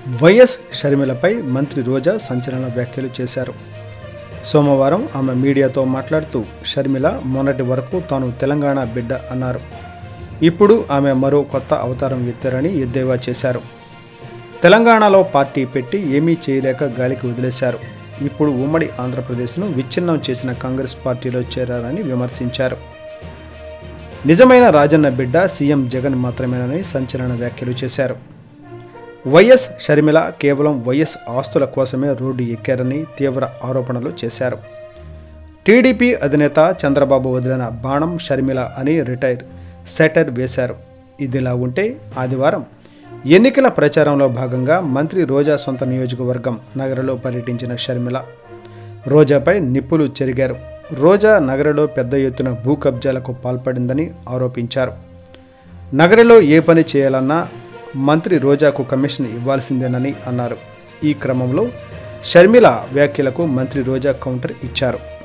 YS షర్మిలపై మంత్రి రోజా సంచలన వ్యాఖ్యలు చేశారు సోమవారం ఆమె మీడియాతో మాట్లాడుతూ షర్మిల మొన్నటి వరకు తాను తెలంగాణ బిడ్డ అన్నారు ఇప్పుడు ఆమె మరో కొత్త అవతారం ఎత్తారని ఎద్దేవా చేశారు తెలంగాణలో పార్టీ పెట్టి ఏమీ చేయలేక గాలికి వదిలేశారు ఇప్పుడు ఉమ్మడి ఆంధ్రప్రదేశ్ను విచ్ఛిన్నం చేసిన కాంగ్రెస్ పార్టీలో చేరారని విమర్శించారు నిజమైన రాజన్న బిడ్డ సీఎం జగన్ మాత్రమేనని సంచలన వ్యాఖ్యలు చేశారు వైఎస్ షర్మిల కేవలం వైఎస్ ఆస్తుల కోసమే రోడ్డు ఎక్కారని తీవ్ర ఆరోపణలు చేశారు టీడీపీ అధినేత చంద్రబాబు వదిలిన బాణం షర్మిల అని రిటైర్ సెటర్ వేశారు ఇదిలా ఉంటే ఆదివారం ఎన్నికల ప్రచారంలో భాగంగా మంత్రి రోజా సొంత నియోజకవర్గం నగరలో పర్యటించిన షర్మిల రోజాపై నిప్పులు చెరిగారు రోజా నగరలో పెద్ద ఎత్తున భూ కబ్జాలకు పాల్పడిందని ఆరోపించారు నగరలో ఏ పని చేయాలన్నా మంత్రి రోజాకు కమిషన్ ఇవ్వాల్సిందేనని అన్నారు ఈ క్రమంలో షర్మిల వ్యాఖ్యలకు మంత్రి రోజా కౌంటర్ ఇచ్చారు